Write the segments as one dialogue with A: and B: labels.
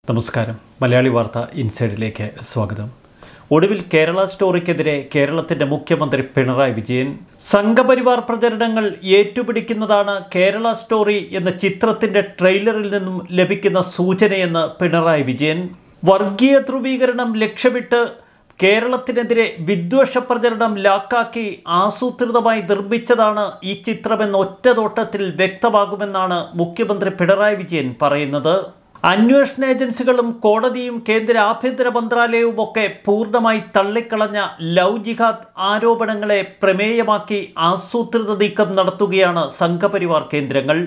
A: നമസ്കാരം മലയാളി വാർത്ത ഇൻസൈഡിലേക്ക് സ്വാഗതം ഒടുവിൽ കേരള സ്റ്റോറിക്കെതിരെ കേരളത്തിന്റെ മുഖ്യമന്ത്രി പിണറായി വിജയൻ സംഘപരിവാർ പ്രചരണങ്ങൾ ഏറ്റുപിടിക്കുന്നതാണ് കേരള സ്റ്റോറി എന്ന ചിത്രത്തിന്റെ ട്രെയിലറിൽ നിന്നും ലഭിക്കുന്ന സൂചനയെന്ന് പിണറായി വിജയൻ വർഗീയ ധ്രുവീകരണം ലക്ഷ്യമിട്ട് കേരളത്തിനെതിരെ വിദ്വേഷ പ്രചരണം ലാക്കാക്കി ആസൂത്രിതമായി നിർമ്മിച്ചതാണ് ഈ ചിത്രമെന്ന ഒറ്റനോട്ടത്തിൽ വ്യക്തമാകുമെന്നാണ് മുഖ്യമന്ത്രി പിണറായി വിജയൻ പറയുന്നത് അന്വേഷണ ഏജൻസികളും കോടതിയും കേന്ദ്ര ആഭ്യന്തര മന്ത്രാലയവും ഒക്കെ പൂർണ്ണമായി തള്ളിക്കളഞ്ഞ ലവ് ജിഹാദ് ആരോപണങ്ങളെ പ്രമേയമാക്കി ആസൂത്രിത നീക്കം നടത്തുകയാണ് സംഘപരിവാർ കേന്ദ്രങ്ങൾ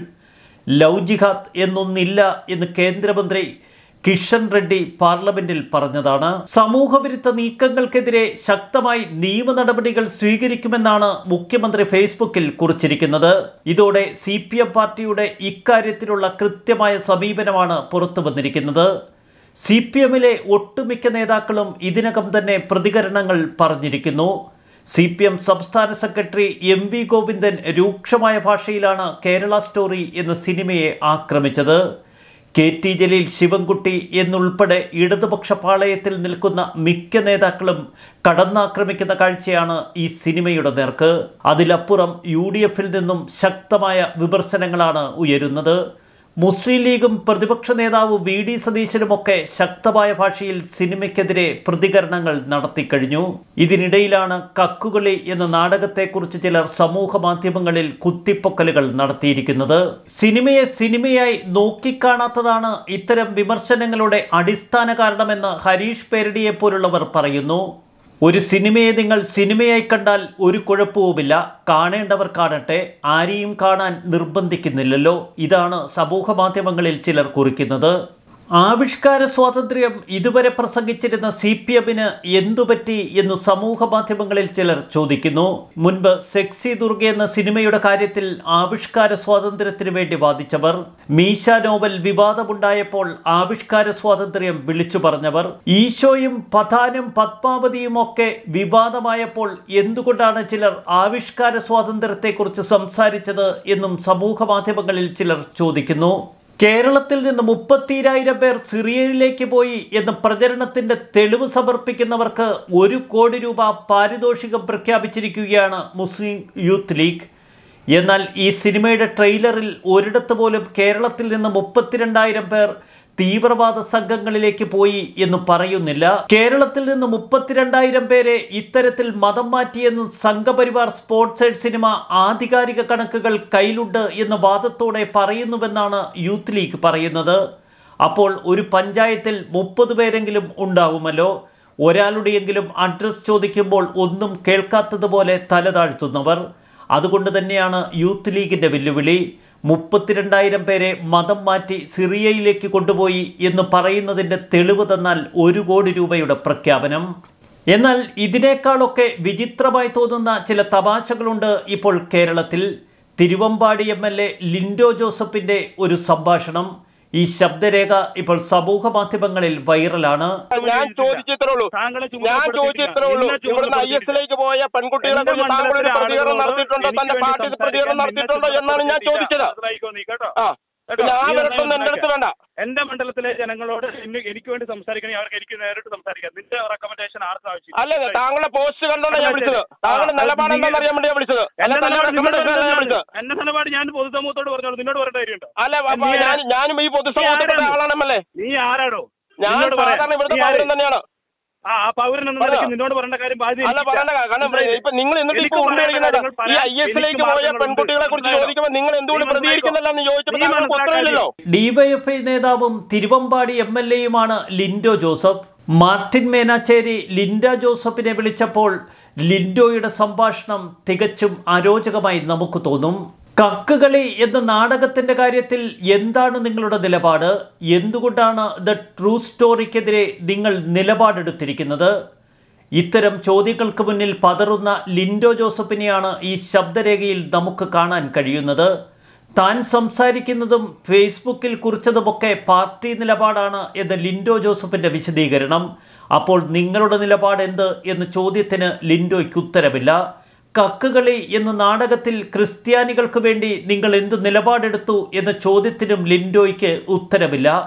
A: ലവ് ജിഹാദ് എന്നൊന്നില്ല എന്ന് കേന്ദ്രമന്ത്രി കിഷൻ റെഡ്ഡി പാർലമെന്റിൽ പറഞ്ഞതാണ് സമൂഹവിരുദ്ധ നീക്കങ്ങൾക്കെതിരെ ശക്തമായി നിയമ നടപടികൾ സ്വീകരിക്കുമെന്നാണ് മുഖ്യമന്ത്രി ഫേസ്ബുക്കിൽ കുറിച്ചിരിക്കുന്നത് ഇതോടെ സി പി എം പാർട്ടിയുടെ ഇക്കാര്യത്തിലുള്ള കൃത്യമായ സമീപനമാണ് പുറത്തു വന്നിരിക്കുന്നത് സി പി എമ്മിലെ ഒട്ടുമിക്ക നേതാക്കളും ഇതിനകം തന്നെ പ്രതികരണങ്ങൾ പറഞ്ഞിരിക്കുന്നു സി പി എം സംസ്ഥാന സെക്രട്ടറി എം വി ഗോവിന്ദൻ രൂക്ഷമായ ഭാഷയിലാണ് കേരള സ്റ്റോറി എന്ന സിനിമയെ ആക്രമിച്ചത് കെ ടി ജലീൽ ശിവൻകുട്ടി എന്നുൾപ്പെടെ ഇടതുപക്ഷ പാളയത്തിൽ നിൽക്കുന്ന മിക്ക നേതാക്കളും കടന്നാക്രമിക്കുന്ന കാഴ്ചയാണ് ഈ സിനിമയുടെ നേർക്ക് അതിലപ്പുറം യു ഡി എഫിൽ നിന്നും ശക്തമായ വിമർശനങ്ങളാണ് ഉയരുന്നത് മുസ്ലിം ലീഗും പ്രതിപക്ഷ നേതാവ് വി ഡി സതീശനുമൊക്കെ ശക്തമായ ഭാഷയിൽ സിനിമയ്ക്കെതിരെ പ്രതികരണങ്ങൾ നടത്തിക്കഴിഞ്ഞു ഇതിനിടയിലാണ് കക്കുകളി എന്ന നാടകത്തെക്കുറിച്ച് ചിലർ സമൂഹ മാധ്യമങ്ങളിൽ കുത്തിപ്പൊക്കലുകൾ നടത്തിയിരിക്കുന്നത് സിനിമയെ സിനിമയായി നോക്കിക്കാണാത്തതാണ് ഇത്തരം വിമർശനങ്ങളുടെ അടിസ്ഥാന കാരണമെന്ന് ഹരീഷ് പേരടിയെ പോലുള്ളവർ പറയുന്നു ഒരു സിനിമയെ നിങ്ങൾ സിനിമയായി കണ്ടാൽ ഒരു കുഴപ്പവുമില്ല കാണേണ്ടവർ കാണട്ടെ ആരെയും കാണാൻ നിർബന്ധിക്കുന്നില്ലല്ലോ ഇതാണ് സമൂഹ മാധ്യമങ്ങളിൽ ചിലർ കുറിക്കുന്നത് ആവിഷ്കാര സ്വാതന്ത്ര്യം ഇതുവരെ പ്രസംഗിച്ചിരുന്ന സി പി എമ്മിന് എന്തുപറ്റി എന്ന് സമൂഹ മാധ്യമങ്ങളിൽ ചിലർ ചോദിക്കുന്നു മുൻപ് സെക്സി ദുർഗ എന്ന സിനിമയുടെ കാര്യത്തിൽ ആവിഷ്കാര സ്വാതന്ത്ര്യത്തിന് വേണ്ടി വാദിച്ചവർ മീശ നോവൽ വിവാദമുണ്ടായപ്പോൾ ആവിഷ്കാര സ്വാതന്ത്ര്യം വിളിച്ചു പറഞ്ഞവർ ഈശോയും പഥാനും പത്മാവതിയും ഒക്കെ വിവാദമായപ്പോൾ എന്തുകൊണ്ടാണ് ചിലർ ആവിഷ്കാര സ്വാതന്ത്ര്യത്തെക്കുറിച്ച് സംസാരിച്ചത് എന്നും സമൂഹ മാധ്യമങ്ങളിൽ ചിലർ ചോദിക്കുന്നു കേരളത്തിൽ നിന്ന് മുപ്പത്തിരായിരം പേർ സിറിയയിലേക്ക് പോയി എന്ന പ്രചരണത്തിന്റെ തെളിവ് സമർപ്പിക്കുന്നവർക്ക് ഒരു കോടി രൂപ പാരിതോഷികം പ്രഖ്യാപിച്ചിരിക്കുകയാണ് മുസ്ലിം യൂത്ത് ലീഗ് എന്നാൽ ഈ സിനിമയുടെ ട്രെയിലറിൽ ഒരിടത്ത് പോലും കേരളത്തിൽ നിന്ന് മുപ്പത്തിരണ്ടായിരം പേർ തീവ്രവാദ സംഘങ്ങളിലേക്ക് പോയി എന്ന് പറയുന്നില്ല കേരളത്തിൽ നിന്ന് മുപ്പത്തിരണ്ടായിരം പേരെ ഇത്തരത്തിൽ മതം മാറ്റിയെന്നും സംഘപരിവാർ സ്പോർട്സ് എയ്ഡ് സിനിമ ആധികാരിക കണക്കുകൾ കയ്യിലുണ്ട് എന്ന വാദത്തോടെ പറയുന്നുവെന്നാണ് യൂത്ത് ലീഗ് പറയുന്നത് അപ്പോൾ ഒരു പഞ്ചായത്തിൽ മുപ്പത് പേരെങ്കിലും ഉണ്ടാവുമല്ലോ ഒരാളുടെയെങ്കിലും അഡ്രസ് ചോദിക്കുമ്പോൾ ഒന്നും കേൾക്കാത്തതുപോലെ തല താഴ്ത്തുന്നവർ അതുകൊണ്ട് തന്നെയാണ് യൂത്ത് ലീഗിൻ്റെ വെല്ലുവിളി മുപ്പത്തിരണ്ടായിരം പേരെ മതം മാറ്റി സിറിയയിലേക്ക് കൊണ്ടുപോയി എന്ന് പറയുന്നതിൻ്റെ തെളിവ് തന്നാൽ ഒരു കോടി രൂപയുടെ പ്രഖ്യാപനം എന്നാൽ ഇതിനേക്കാളൊക്കെ വിചിത്രമായി തോന്നുന്ന ചില തമാശകളുണ്ട് ഇപ്പോൾ കേരളത്തിൽ Thiruvambady M L A Linto ജോസഫിൻ്റെ ഒരു സംഭാഷണം ഈ ശബ്ദരേഖ ഇപ്പോൾ സമൂഹ മാധ്യമങ്ങളിൽ വൈറലാണ്
B: ഞാൻ ചോദിച്ചിത്രേ ഉള്ളൂ
C: താങ്കളെ
B: ഞാൻ ചോദിച്ചിത്രേ ഉള്ളൂ
C: എന്നെ
B: ഇവിടുന്ന് ഐ എസിലേക്ക് പോയ പെൺകുട്ടികളെ
C: എന്റെ
B: കുറിച്ച് താങ്കൾ ഒരു
C: മണ്ഡലത്തിലെ
B: പ്രതികരണം
C: ആളുകളോട്
B: നടത്തിയിട്ടുണ്ടോ
C: എനിക്ക്
B: തന്റെ
C: വേണ്ടി
B: പാർട്ടി പ്രതികരണം
C: സംസാരിക്കാൻ
B: നടത്തിയിട്ടുണ്ടോ
C: എന്നെ
B: എന്നാണ് ഞാൻ ചോദിച്ചത്
C: മനസ്സിലായിക്കോ നീ കേട്ടോ
B: ആ
C: കേട്ടോ?
B: പിന്നെ ആ
C: നീ
B: വരട്ടൊന്നും
C: നന്നായി
B: എന്റെ അടുത്ത് വേണ്ട
C: എന്റെ മണ്ഡലത്തിലെ ജനങ്ങളോട് എന്നെ- എനിക്ക് വേണ്ടി സംസാരിക്കണമെങ്കിൽ അവർക്ക് എനിക്ക് നേരിട്ട് സംസാരിക്കാം നിന്റെ റെക്കമെൻഡേഷൻ ആർക്കും ആവശ്യം
B: അല്ല താങ്കളുടെ പോസ്റ്റ് കണ്ടോണ്ടാ ഞാൻ വിളിച്ചത്
C: ആ,
B: താങ്കളുടെ
C: അത്
B: നിലപാട് എന്താണെന്ന് അറിയാൻ വേണ്ടി ഞാൻ വിളിച്ചത് അല്ല
C: എന്റെ
B: തന്റെ
C: നിലപാട് നിന്നോട്
B: recommendation അല്ല ഞാൻ വിളിച്ചത്
C: എന്റെ നിലപാട് ഞാൻ പൊതുസമൂഹത്തോട് പറഞ്ഞോളൂ നിന്നോട് പറയേണ്ട കാര്യമുണ്ടോ
B: അല്ല അപ്പൊ
C: നീ
B: ഞാൻ
C: ആരാ?
B: ഞാനും ഈ പൊതുസമൂഹത്തിൽപ്പെട്ട
C: നീ ആരാണ്?
B: ആളാണ് എം എൽ എ
C: നീ ആരാടോ
B: ഞാൻ
C: നിന്നോട് പറയാം.
B: സാധാരണ ഇവിടുത്തെ
C: നീ ആര്?
B: പൗരൻ തന്നെയാണ്
C: ആ ആ പൗരൻ എന്ന
B: പറഞ്ഞോ.
C: നിലയ്ക്ക് നിന്നോട് പറയേണ്ട കാര്യം ബാധ്യത
B: അല്ല
C: എനിക്കില്ല.
B: പറയണ്ട കാരണം
C: മനസ്സിലായില്ലേ?
B: ഇപ്പൊ നിങ്ങൾ എന്നിട്ട്
C: എനിക്ക്
B: ഇപ്പൊ ഉണ്ടി
C: പറയേണ്ട
B: കളിക്കുന്നത്
C: കാര്യങ്ങൾ
B: ഈ
C: പറയാൻ
B: ഐ എസിലേക്ക്
C: എനിക്ക്
B: പോയ
C: മാർഗങ്ങളുണ്ട്.
B: പെൺകുട്ടികളെ കുറിച്ച്
C: മനസ്സിലായോ?
B: ചോദിക്കുമ്പോൾ നിങ്ങൾ എന്തുകൊണ്ട്
C: നീ മനസ്സിലാക്കോ?
B: പ്രതികരിക്കുന്നില്ലെന്ന് ചോദിച്ചപ്പോൾ
C: നീ
B: താങ്കൾക്ക് ഉത്തരവില്ലല്ലോ
A: ഡിവൈഎഫ്ഐ നേതാവും തിരുവമ്പാടി എം എൽ എയുമാണ് ലിൻഡോ ജോസഫ് മാർട്ടിൻ മേനാച്ചേരി ലിൻഡ ജോസഫിനെ വിളിച്ചപ്പോൾ ലിൻഡോയുടെ സംഭാഷണം തികച്ചും അരോചകമായി നമുക്ക് തോന്നും കക്കുകളി എന്ന നാടകത്തിന്റെ കാര്യത്തിൽ എന്താണ് നിങ്ങളുടെ നിലപാട് എന്തുകൊണ്ടാണ് ദ ട്രൂ സ്റ്റോറിക്കെതിരെ നിങ്ങൾ നിലപാടെടുത്തിരിക്കുന്നത് ഇത്തരം ചോദ്യങ്ങൾക്ക് മുന്നിൽ പതറുന്ന ലിൻഡോ ജോസഫിനെയാണ് ഈ ശബ്ദരേഖയിൽ നമുക്ക് കാണാൻ കഴിയുന്നത് താൻ സംസാരിക്കുന്നതും ഫേസ്ബുക്കിൽ കുറിച്ചതുമൊക്കെ പാർട്ടി നിലപാടാണ് എന്ന ലിൻഡോ ജോസഫിൻ്റെ വിശദീകരണം അപ്പോൾ നിങ്ങളുടെ നിലപാട് എന്ത് എന്ന ചോദ്യത്തിന് ലിൻഡോയ്ക്ക് ഉത്തരമില്ല കക്കുകളി എന്ന നാടകത്തിൽ ക്രിസ്ത്യാനികൾക്ക് വേണ്ടി നിങ്ങൾ എന്ത് നിലപാടെടുത്തു എന്ന ചോദ്യത്തിനും ലിൻഡോയ്ക്ക് ഉത്തരമില്ല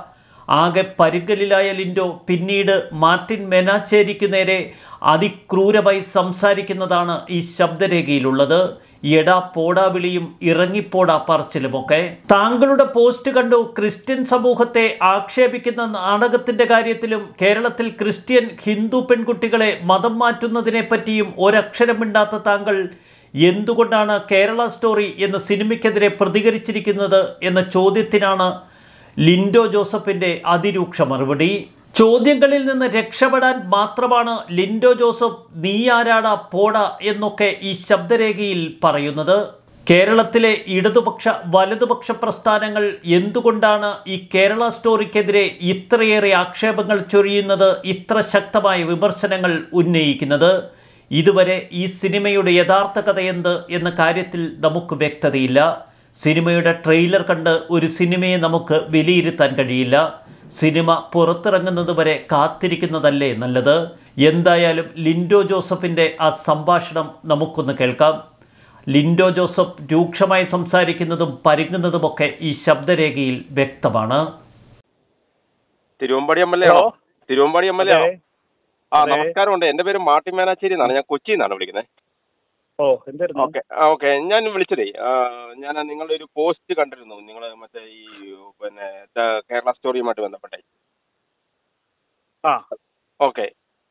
A: ആകെ പരുങ്കലിലായ ലിൻഡോ പിന്നീട് മാർട്ടിൻ മെനാച്ചേരിക്ക് നേരെ അതിക്രൂരമായി സംസാരിക്കുന്നതാണ് ഈ ശബ്ദരേഖയിലുള്ളത് എടാ പോടാ വിളിയും ഇറങ്ങിപ്പോടാ പറച്ചിലുമൊക്കെ താങ്കളുടെ പോസ്റ്റ് കണ്ടു ക്രിസ്ത്യൻ സമൂഹത്തെ ആക്ഷേപിക്കുന്ന നാടകത്തിന്റെ കാര്യത്തിലും കേരളത്തിൽ ക്രിസ്ത്യൻ ഹിന്ദു പെൺകുട്ടികളെ മതം മാറ്റുന്നതിനെ പറ്റിയും ഒരക്ഷരം മിണ്ടാത്ത താങ്കൾ എന്തുകൊണ്ടാണ് കേരള സ്റ്റോറി എന്ന സിനിമയ്ക്കെതിരെ പ്രതികരിച്ചിരിക്കുന്നത് എന്ന ചോദ്യത്തിനാണ് ലിൻഡോ ജോസഫിന്റെ അതിരൂക്ഷ മറുപടി ചോദ്യങ്ങളിൽ നിന്ന് രക്ഷപ്പെടാൻ മാത്രമാണ് ലിൻഡോ ജോസഫ് നീ ആരാടാ പോടാ എന്നൊക്കെ ഈ ശബ്ദരേഖയിൽ പറയുന്നത് കേരളത്തിലെ ഇടതുപക്ഷ വലതുപക്ഷ പ്രസ്ഥാനങ്ങൾ എന്തുകൊണ്ടാണ് ഈ കേരള സ്റ്റോറിക്കെതിരെ ഇത്രയേറെ ആക്ഷേപങ്ങൾ ചൊരിയുന്നത് ഇത്ര ശക്തമായ വിമർശനങ്ങൾ ഉന്നയിക്കുന്നത് ഇതുവരെ ഈ സിനിമയുടെ യഥാർത്ഥ കഥയെന്ത് എന്ന കാര്യത്തിൽ നമുക്ക് വ്യക്തതയില്ല സിനിമയുടെ ട്രെയിലർ കണ്ട് ഒരു സിനിമയെ നമുക്ക് വിലയിരുത്താൻ കഴിയില്ല സിനിമ പുറത്തിറങ്ങുന്നത് വരെ കാത്തിരിക്കുന്നതല്ലേ നല്ലത് എന്തായാലും ലിൻഡോ ജോസഫിൻ്റെ ആ സംഭാഷണം നമുക്കൊന്ന് കേൾക്കാം ലിൻഡോ ജോസഫ് രൂക്ഷമായി സംസാരിക്കുന്നതും പരുങ്ങുന്നതുമൊക്കെ ഈ ശബ്ദരേഖയിൽ വ്യക്തമാണ്
B: തിരുവമ്പാടി എം എൽ എ ആണോ
C: hello.
B: Thiruvambady M L A ആണോ
C: അതെ.
B: ആ
C: അതെ.
B: നമസ്കാരമുണ്ട് എന്റെ പേര് മാർട്ടിൻ മേനാച്ചേരി എന്നാണ് ഞാൻ കൊച്ചിയിൽ നിന്നാണ് വിളിക്കുന്നത്
C: ഓ എന്തായിരുന്നു
B: ഓക്കെ ഓക്കെ ഞാൻ വിളിച്ചതേ ആ, ഞാൻ നിങ്ങളുടെ ഒരു പോസ്റ്റ് കണ്ടിരുന്നു നിങ്ങൾ മറ്റേ ഈ പിന്നെ ദ കേരള സ്റ്റോറിയുമായിട്ട് ബന്ധപ്പെട്ടേ
C: ആ
B: ഓക്കെ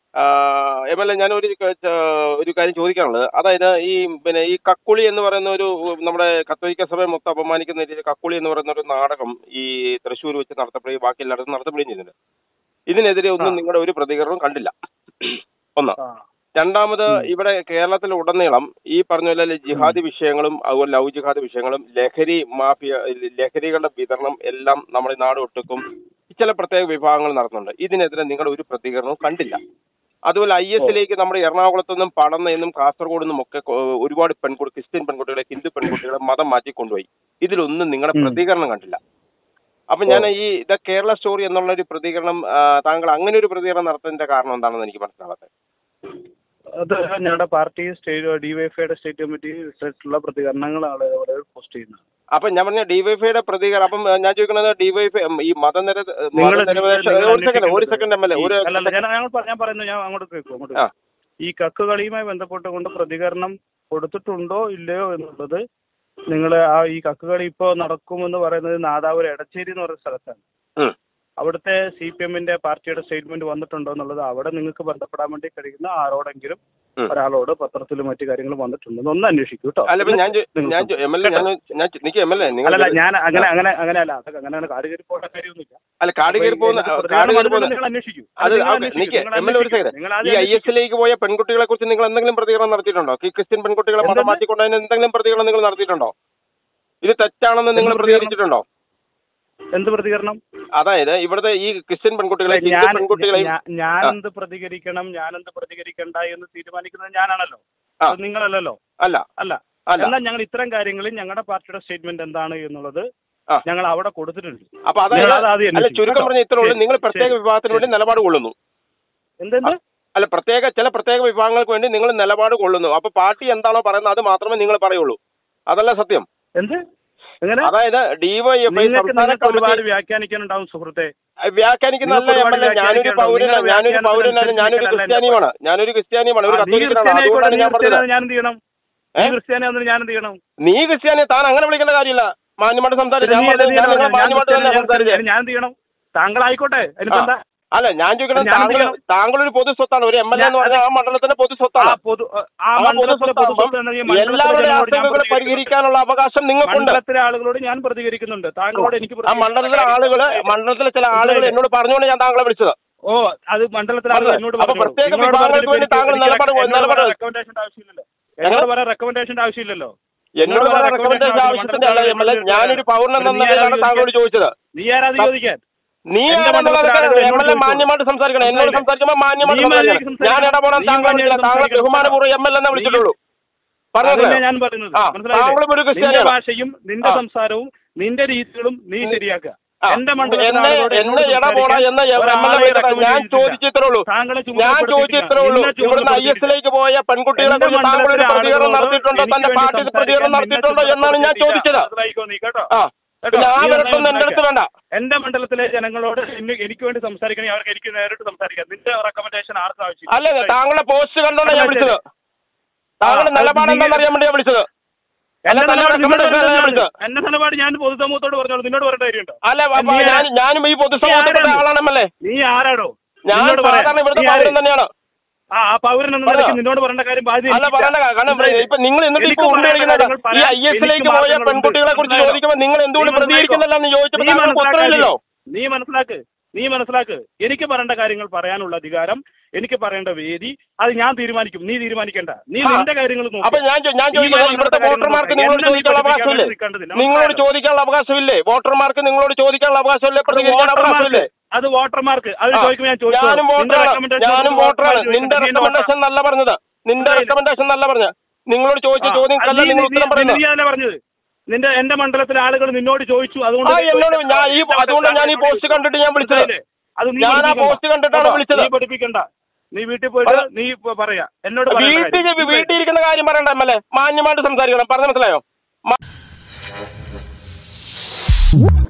B: എം എൽ എ ഞാൻ ഒരു ക- ച- ഒരു കാര്യം ചോദിക്കാനുള്ളത് അതായത് ഈ പിന്നെ ഈ കക്കുളി എന്ന് പറയുന്ന ഒരു നമ്മുടെ കത്തോലിക്ക സഭയെ മൊത്തം അപമാനിക്കുന്ന രീതിയിൽ കക്കുളി എന്ന് പറയുന്ന ഒരു നാടകം ഈ തൃശ്ശൂർ വെച്ച് നടത്തപ്പെടുകയും ബാക്കി എല്ലായിടത്തും നടത്തപ്പെടുകയും ചെയ്തിട്ടുണ്ട് ഇതിനെതിരെ ഒന്നും
C: ആ.
B: നിങ്ങളുടെ ഒരു പ്രതികരണവും കണ്ടില്ല ഒന്ന്
C: ആ
B: രണ്ടാമത്
C: ഉം.
B: ഇവിടെ കേരളത്തിൽ ഉടനീളം ഈ പറഞ്ഞ പോലെ ജിഹാദി വിഷയങ്ങളും അതുപോലെ ലവ് ജിഹാദി വിഷയങ്ങളും ലഹരി മാഫിയ ലഹരികളുടെ വിതരണം എല്ലാം നമ്മുടെ നാട് ഒട്ടുക്കും ചില പ്രത്യേക വിഭാഗങ്ങൾ നടത്തുന്നുണ്ട് ഇതിനെതിരെ നിങ്ങളുടെ ഒരു പ്രതികരണവും കണ്ടില്ല അതുപോലെ ഐ എസിലേക്ക് നമ്മുടെ എറണാകുളത്തു നിന്നും പടന്ന നിന്നും കാസർഗോഡ് നിന്നും ഒക്കെ കൊ- ഒരുപാട് പെൺകുട്ടി ക്രിസ്ത്യൻ പെൺകുട്ടികളെ ഹിന്ദു പെൺകുട്ടികളെ മതം മാറ്റി കൊണ്ടുപോയി ഇതിലൊന്നും നിങ്ങളുടെ
C: ഉം.
B: പ്രതികരണം കണ്ടില്ല അപ്പൊ ഞാൻ ഈ ദ കേരള സ്റ്റോറി എന്നുള്ള ഒരു പ്രതികരണം ആ, താങ്കൾ അങ്ങനെ ഒരു പ്രതികരണം നടത്തുന്നതിന്റെ കാരണം എന്താണെന്ന് എനിക്ക് മനസ്സിലാവാത്തത്
C: അത് ഞങ്ങളുടെ പാർട്ടി സ്റ്റേറ്റ് ഡിവൈഎഫ്ഐയുടെ സ്റ്റേറ്റ് കമ്മിറ്റി ഉള്ള പ്രതികരണങ്ങളാണ് ഇവിടെ പോസ്റ്റ് ചെയ്യുന്നത്
B: അപ്പൊ ഞാൻ പറഞ്ഞ ഡിവൈഫൈയുടെ പ്രതികരണം അപ്പം ഞാൻ ചോദിക്കുന്നത് ഡിവൈഫൈ ഈ മതനിര
C: നിങ്ങൾ
B: മതനിരപേക്ഷ
C: നിങ്ങൾ
B: ഒരു സെക്കൻഡ് ഒരു സെക്കൻഡ് എം എൽ എ ഒരു
C: ഈ- അല്ലല്ല ഞാൻ ഞങ്ങൾ പറ- ഞാൻ പറയുന്നത് ഞാൻ അങ്ങോട്ട് കേൾക്കും അങ്ങോട്ട്
B: ആ.
C: കേൾക്കും. ഈ കക്ക് കളിയുമായി ബന്ധപ്പെട്ടുകൊണ്ട് പ്രതികരണം കൊടുത്തിട്ടുണ്ടോ ഇല്ലയോ എന്നുള്ളത് നിങ്ങൾ ആ ഈ കക്ക് കളി ഇപ്പോൾ നടക്കുമെന്ന് പറയുന്നത് നാദാപുരം എടച്ചേരി എന്ന് പറയുന്ന സ്ഥലത്താണ്
B: ഉം.
C: അവിടുത്തെ സി പി എമ്മിന്റെ പാർട്ടിയുടെ സ്റ്റേറ്റ്മെന്റ് വന്നിട്ടുണ്ടോ എന്നുള്ളത് അവിടെ നിങ്ങൾക്ക് ബന്ധപ്പെടാൻ വേണ്ടി കഴിയുന്ന ആരോടെങ്കിലും
B: ഉം.
C: ഒരാളോട് പത്രത്തിലും മറ്റു കാര്യങ്ങളും വന്നിട്ടുണ്ടെന്ന് ഒന്ന് അന്വേഷിക്കൂ കേട്ടോ
B: അല്ല ഇപ്പൊ ഞാൻ ചോ-
C: നിങ്ങൾ-
B: ഞാൻ എം എൽ എ ഞാൻ ഞാൻ നിക്ക് എം എൽ എ നിങ്ങൾ
C: അല്ലല്ല ഞാൻ അങ്ങനെ അങ്ങനെ അങ്ങനെ അല്ല അതൊക്കെ അങ്ങനെ കാട് കയറി പോകേണ്ട കാര്യമൊന്നുമില്ല
B: അല്ല കാട് കയറി പോകുന്ന
C: ഇതിനകത്ത്
B: കാട്
C: പ്രതികരണം
B: കയറി
C: വന്നിട്ടുണ്ടെങ്കിൽ
B: പോകുന്ന
C: നിങ്ങൾ അന്വേഷിക്കൂ
B: അത്
C: നിങ്ങൾ
B: ആ,
C: അന്വേഷിക്കൂ.
B: നിക്ക്
C: നിങ്ങൾ
B: എം എൽ എ ഒരു
C: അന്വേഷിക്കൂ.
B: സെക്കൻഡ്
C: നിങ്ങൾ
B: ഈ
C: ആദ്യം
B: ഐ എസിലേക്ക് പോയ പെൺകുട്ടികളെ കുറിച്ച് നിങ്ങൾ എന്തെങ്കിലും പ്രതികരണം നടത്തിയിട്ടുണ്ടോ ഈ ക്രിസ്ത്യൻ പെൺകുട്ടികളെ മതം
C: എന്തെന്ന്?
B: മാറ്റിക്കൊണ്ടതിന് എന്തെങ്കിലും പ്രതികരണം നിങ്ങൾ നടത്തിയിട്ടുണ്ടോ ഇത് തെറ്റാണെന്ന് നിങ്ങൾ
C: എന്ത് പ്രതികരണം?
B: പ്രതികരിച്ചിട്ടുണ്ടോ
C: എന്ത് പ്രതികരണം
B: അതായത് ഇവിടുത്തെ ഈ ക്രിസ്ത്യൻ പെൺകുട്ടികളെ ഹിന്ദു
C: ഞാൻ
B: പെൺകുട്ടികളെയും
C: ഞാൻ- ഞാൻ
B: ആ.
C: എന്ത് പ്രതികരിക്കണം ഞാൻ എന്ത് പ്രതികരിക്കണ്ട എന്ന് തീരുമാനിക്കുന്നത് ഞാനാണല്ലോ
B: ആ.
C: അത് നിങ്ങളല്ലല്ലോ
B: അല്ല
C: അല്ല
B: അല്ല
C: എന്നാൽ ഞങ്ങൾ ഇത്തരം കാര്യങ്ങളിൽ ഞങ്ങളുടെ പാർട്ടിയുടെ സ്റ്റേറ്റ്മെന്റ് എന്താണ് എന്നുള്ളത്
B: ആ.
C: ഞങ്ങൾ അവിടെ കൊടുത്തിട്ടുണ്ട്
B: അപ്പൊ അതായത്
C: നിങ്ങൾ അത് ആദ്യം
B: അല്ല
C: അന്വേഷിക്കൂ,
B: ചുരുക്കം
C: കേട്ടോ?
B: പറഞ്ഞ ഇത്ര ഉള്ളൂ
C: ശരി,
B: നിങ്ങൾ പ്രത്യേക
C: ശരി,
B: വിഭാഗത്തിന് വേണ്ടി നിലപാട് കൊള്ളുന്നു
C: എന്തെന്ത്
B: അല്ല പ്രത്യേക ചില പ്രത്യേക വിഭാഗങ്ങൾക്ക് വേണ്ടി നിങ്ങൾ നിലപാട് കൊള്ളുന്നു അപ്പൊ പാർട്ടി എന്താണോ പറയുന്നത് അത് മാത്രമേ നിങ്ങൾ പറയുള്ളൂ അതല്ല സത്യം
C: എന്ത് എങ്ങനെ
B: അതായത് ഡിവൈഎഫ്ഐ
C: നിങ്ങൾക്ക്
B: സംസ്ഥാന
C: നിങ്ങൾക്ക് ഒരുപാട്
B: കമ്മിറ്റി
C: വ്യാഖ്യാനിക്കാനുണ്ടാവും സുഹൃത്തെ
B: വ്യാഖ്യാനിക്കുന്നതല്ല
C: നിങ്ങൾക്ക്
B: എം എൽ എ
C: ഒരുപാട്
B: ഞാനൊരു
C: വ്യാഖ്യാനിക്കാനുണ്ടാവും.
B: പൗരനാണ്
C: നിങ്ങളുടെ
B: ഞാനൊരു പൗരനാണ് ഞാനൊരു
C: വ്യാഖ്യാനത്തിനനുസരിച്ച്
B: ക്രിസ്ത്യാനിയുമാണ് ഞാനൊരു ക്രിസ്ത്യാനിയുമാണ് ഒരു
C: ആ, നീ
B: കത്തോലിക്കനാണ്
C: ക്രിസ്ത്യാനി
B: അതുകൊണ്ടാണ്
C: ആയിക്കോട്ടെ, നീ
B: ഞാൻ പറഞ്ഞത്
C: ക്രിസ്ത്യാനി ഞാൻ എന്ത് ചെയ്യണം നീ
B: ഏ?
C: ക്രിസ്ത്യാനി ആണെന്ന് ഞാൻ എന്ത് ചെയ്യണം
B: നീ ക്രിസ്ത്യാനി താൻ അങ്ങനെ വിളിക്കേണ്ട കാര്യമില്ല മാന്യമായിട്ട് സംസാരിച്ചു ഞാൻ
C: നീ എന്ത്
B: പറഞ്ഞത് ഞാൻ
C: ചെയ്യണം?
B: നിങ്ങളെ
C: ഞാൻ
B: മാന്യമായിട്ട് തന്നെ
C: ക്രിസ്ത്യാനി,
B: സംസാരിച്ചേ
C: ഞാൻ- ഞാൻ എന്ത് ചെയ്യണം താങ്കളായിക്കോട്ടെ
B: ആ.
C: അതിനിപ്പോ എന്താ
B: അല്ല ഞാൻ ചോദിക്കുന്നത്
C: ഞാൻ
B: താങ്കൾ
C: ചെയ്യണം.
B: താങ്കൾ ഒരു പൊതു സ്വത്താണ് ഒരു എം എൽ എ എന്ന്
C: ഞാൻ-
B: പറഞ്ഞാൽ ആ മണ്ഡലത്തിന്റെ പൊതു
C: ആ
B: സ്വത്താണ്
C: പൊതു ആ
B: ആ പൊതു
C: മണ്ഡലത്തിലെ
B: സ്വത്താകുമ്പം
C: പൊതുസ്വത്ത് എന്ന ഈ മണ്ഡലത്തിലെ
B: എല്ലാവരുടെ
C: ജനങ്ങളോട് ഞാൻ
B: ആശങ്കകളെ
C: പ്രതികരിക്കുന്നുണ്ട്.
B: പരിഹരിക്കാനുള്ള അവകാശം നിങ്ങൾക്കുണ്ട്
C: മണ്ഡലത്തിലെ ആളുകളോട് ഞാൻ പ്രതികരിക്കുന്നുണ്ട് താങ്കളോട് എനിക്ക്
B: ആ
C: പ്രതികരിക്കാൻ
B: മണ്ഡലത്തിലെ
C: കാര്യം-
B: ആളുകള് മണ്ഡലത്തിലെ ചില ആളുകൾ
C: മനസ്സിലായില്ലേ?
B: എന്നോട് പറഞ്ഞുകൊണ്ട് ഞാൻ താങ്കളെ വിളിച്ചത്
C: ഓ അത് മണ്ഡലത്തിലെ ആളുകൾ എന്നോട്
B: അപ്പൊ
C: പറഞ്ഞോളൂ.
B: പ്രത്യേക
C: നിങ്ങളോട്
B: വിഭാഗങ്ങൾക്ക്
C: പറഞ്ഞിട്ട്
B: വേണ്ടി
C: എനിക്ക്
B: താങ്കൾ
C: എനിക്ക്
B: നിലപാട്
C: എന്നോട്
B: നിലപാട്
C: പറയാൻ റെക്കമെൻഡേഷന്റെ ആവശ്യമില്ലല്ലോ എന്നോട് പറയാൻ റെക്കമെൻഡേഷന്റെ ആവശ്യമില്ലല്ലോ
B: എന്നോട് പറയാൻ റെക്കമെൻഡേഷൻ ആവശ്യത്തിന്റെ അല്ല എം എൽ എ ഞാനൊരു പൗരൻ എന്ന നിലയിലാണ് താങ്കളോട് ചോദിച്ചത്
C: നീ ആരാത് ചോദിക്കാൻ
B: നീ
C: എന്റെ
B: ആണെന്നുള്ളത്
C: മണ്ഡലത്തിലെ ആളുകൾ
B: എം എൽ എ
C: എന്നോട്
B: മാന്യമായിട്ട് സംസാരിക്കണം എന്നോട്
C: മനസ്സിലായില്ലേ?
B: സംസാരിക്കുമ്പോൾ മാന്യമായിട്ട്
C: നീ
B: സംസാരിക്കണം
C: മാന്യമായിട്ട്
B: ഞാൻ ഇടപെടാൻ
C: നീ
B: താങ്കളെ വിളിച്ചില്ല
C: മാന്യമായിട്ട്
B: താങ്കളെ
C: സംസാരിക്കണം.
B: ബഹുമാനപൂർവ്വം എം എൽ എന്നെ വിളിച്ചിട്ടുള്ളൂ പറഞ്ഞത്
C: അതല്ലേ ഞാൻ പറയുന്നത്
B: ആ,
C: മനസ്സിലായില്ലേ?
B: താങ്കളും ഒരു
C: നിന്റെ
B: ക്രിസ്ത്യാനിയാണ്.
C: ഭാഷയും നിന്റെ
B: ആ.
C: സംസാരവും നിന്റെ രീതികളും നീ ശരിയാക്കുക
B: ആ,
C: എന്റെ മണ്ഡലത്തിലെ
B: എന്നെ
C: ആളുകളോട്
B: എന്നെ
C: എന്നോട്
B: ഇട പോടാ
C: സംസാരിക്കാൻ
B: എന്ന് എം എൽ എ
C: ഒരാളെ
B: വിളിച്ചത്
C: recommend
B: ഞാൻ
C: ചെയ്തിട്ടില്ല.
B: ചോദിച്ചിത്രേ ഉള്ളൂ
C: താങ്കളെ
B: ഞാൻ
C: ചുമതലപ്പെടുത്തിയിട്ടില്ല.
B: ചോദിച്ചിത്രേ ഉള്ളൂ
C: നിന്നെ
B: ഇവിടുന്ന് ഐ
C: ചുമതലപ്പെടുത്തിയിട്ടില്ല.
B: എസിലേക്ക് പോയ പെൺകുട്ടികളെ
C: എന്റെ
B: കുറിച്ച് താങ്കൾ ഒരു
C: മണ്ഡലത്തിലെ
B: പ്രതികരണം
C: ആളുകളോട്
B: നടത്തിയിട്ടുണ്ടോ
C: എനിക്ക്
B: തന്റെ
C: വേണ്ടി
B: പാർട്ടി
C: സംസാരിക്കാൻ
B: പ്രതികരണം
C: നിന്നെ
B: നടത്തിയിട്ടുണ്ടോ എന്നാണ് ഞാൻ
C: ചുമതലപ്പെടുത്തിയിട്ടില്ല.
B: ചോദിച്ചത്
C: മനസ്സിലായിക്കോ നീ കേട്ടോ
B: ആ
C: കേട്ടോ?
B: പിന്നെ ആ
C: നീ
B: വിരട്ടൊന്നും എന്റെ
C: നന്നായി
B: അടുത്ത് വേണ്ട
C: എന്റെ മണ്ഡലത്തിലെ ജനങ്ങളോട് ഇന്ന് എനിക്ക് വേണ്ടി സംസാരിക്കണമെങ്കിൽ അവർക്ക് എനിക്ക് നേരിട്ട് സംസാരിക്കാം നിന്റെ റെക്കമെൻഡേഷൻ ആർക്കും ആവശ്യമില്ല
B: അല്ല താങ്കളുടെ പോസ്റ്റ് കണ്ടോണ്ടാ ഞാൻ വിളിച്ചത് താങ്കളുടെ
C: ആ, അത്
B: നിലപാടെന്താണെന്ന് അറിയാൻ വേണ്ടി ഞാൻ വിളിച്ചത് അല്ല
C: എന്റെ
B: തന്നെ
C: നിലപാട് നിന്നോട്
B: recommendation അല്ല ഞാൻ
C: പറഞ്ഞത്.
B: വിളിച്ചത്
C: എന്റെ നിലപാട് ഞാൻ പൊതുസമൂഹത്തോട് പറഞ്ഞോളൂ നിന്നോട് പറയേണ്ട കാര്യമുണ്ടോ
B: അല്ല അപ്പൊ
C: നീ
B: ഞാൻ
C: ആരാ?
B: ഞാനും ഈ പൊതുസമൂഹത്തിൽപ്പെട്ട
C: നീ ആരാണ്?
B: ആളാണല്ലേ
C: നീ ആരാടോ
B: ഞാൻ
C: നിന്നോട് പറയാം.
B: സാധാരണ ഇവിടുത്തെ
C: നീ ആര്?
B: പൗരൻ തന്നെയാണ്
C: ആ ആ പൗരൻ എന്ന
B: പറഞ്ഞോ.
C: നിലയ്ക്ക് നിന്നോട് പറയേണ്ട കാര്യം ബാധ്യത
B: അല്ല
C: എനിക്കില്ല.
B: പറയണ്ട കാരണം
C: മനസ്സിലായില്ലേ?
B: ഇപ്പൊ നിങ്ങൾ എന്നിട്ട്
C: എനിക്ക്
B: ഇപ്പൊ ഉരുണ്ട്
C: പറയേണ്ട
B: കളിക്കുന്നത്
C: കാര്യങ്ങൾ
B: ഈ
C: പറയാൻ
B: ഐ എസിലേക്ക്
C: എനിക്ക്
B: പോയ
C: മാർഗങ്ങളുണ്ട്.
B: പെൺകുട്ടികളെ കുറിച്ച്
C: മനസ്സിലായോ?
B: ചോദിക്കുമ്പോൾ നിങ്ങൾ എന്തുകൊണ്ട്
C: നീ മനസ്സിലാക്കോ?
B: പ്രതികരിക്കുന്നില്ലെന്ന് ചോദിച്ചപ്പോൾ
C: നീ
B: താങ്കൾക്ക് ഉത്തരവില്ലല്ലോ
C: മനസ്സിലാക്ക്. നീ മനസ്സിലാക്ക് നീ മനസ്സിലാക്ക് എനിക്ക് പറയേണ്ട കാര്യങ്ങൾ പറയാനുള്ള അധികാരം എനിക്ക് പറയേണ്ട വേദി അത് ഞാൻ തീരുമാനിക്കും നീ തീരുമാനിക്കണ്ട നീ
B: ആ.
C: നിന്റെ കാര്യങ്ങൾ നോക്ക്.
B: അപ്പൊ ഞാൻ ചോ- ഞാൻ
C: നീ
B: ചോദിക്കുന്നത്
C: പറയുന്ന
B: ഇവിടുത്തെ
C: കാര്യങ്ങൾ
B: വോട്ടർമാർക്ക്
C: നോക്ക്.
B: നിങ്ങളോട്
C: എന്നെ നീ
B: ചോദിക്കാനുള്ള
C: പഠിപ്പിക്കാൻ
B: അവകാശമില്ലേ
C: വേണ്ടി നിൽക്കേണ്ടതില്ല.
B: നിങ്ങളോട്
C: മനസ്സിലായോ?
B: ചോദിക്കാനുള്ള അവകാശമില്ലേ വോട്ടർമാർക്ക് നിങ്ങളോട് ചോദിക്കാനുള്ള അവകാശമില്ലേ
C: അത്
B: പ്രതികരിക്കാൻ അവകാശമില്ലേ
C: വോട്ടർമാർക്ക് അത് വോട്ടർമാർക്ക് അത്
B: ആ,
C: ചോദിക്കുമ്പോൾ ഞാൻ ചോദിച്ചോളാം.
B: ഞാനും
C: നിന്റെ
B: വോട്ടറാണ്
C: recommendation
B: ഞാനും
C: നോക്കിയിട്ട്
B: വോട്ടറാണ്
C: വോട്ടർമാർ
B: നിന്റെ
C: ചോദിക്കുന്നത് നീ എന്നെ
B: റെക്കമെൻഡേഷൻ നല്ല പറഞ്ഞത് നിന്റെ
C: മനസ്സിലായില്ലേ?
B: റെക്കമെൻഡേഷൻ നല്ല പറഞ്ഞ നിങ്ങളോട് ചോദിച്ച
C: ആ,
B: ചോദ്യങ്ങൾക്കല്ല
C: നീ-
B: നിങ്ങൾ
C: നീ-
B: ഉത്തരം
C: നീ-
B: പറയുന്നത്
C: നീ അതല്ലേ പറഞ്ഞത് നിന്റെ എന്റെ മണ്ഡലത്തിലെ ആളുകൾ നിന്നോട് ചോദിച്ചു അതുകൊണ്ട്
B: ആ
C: നീ
B: എന്നോട്
C: ചോദിച്ചത്
B: ഞാൻ ഈ അതുകൊണ്ട് ഞാൻ ഈ പോസ്റ്റ് കണ്ടിട്ട് ഞാൻ വിളിച്ചത്
C: മനസ്സിലായില്ലേ? അത് നീ
B: ഞാൻ ആ
C: പഠിപ്പിക്കണ്ട.
B: പോസ്റ്റ് കണ്ടിട്ടാണ്
C: കേട്ടോ?
B: വിളിച്ചത്
C: നീ പഠിപ്പിക്കണ്ട നീ വീട്ടിൽ പോയിട്ട്
B: അത്
C: നീ ഇപ്പൊ പറയാ എന്നോട് പറയേണ്ട
B: വീട്ടിൽ
C: കാര്യം.
B: വീട്ടിൽ ഇരിക്കുന്ന കാര്യം പറയണ്ട എം എൽ എ മാന്യമായിട്ട് സംസാരിക്കണം പറഞ്ഞ മനസ്സിലായോ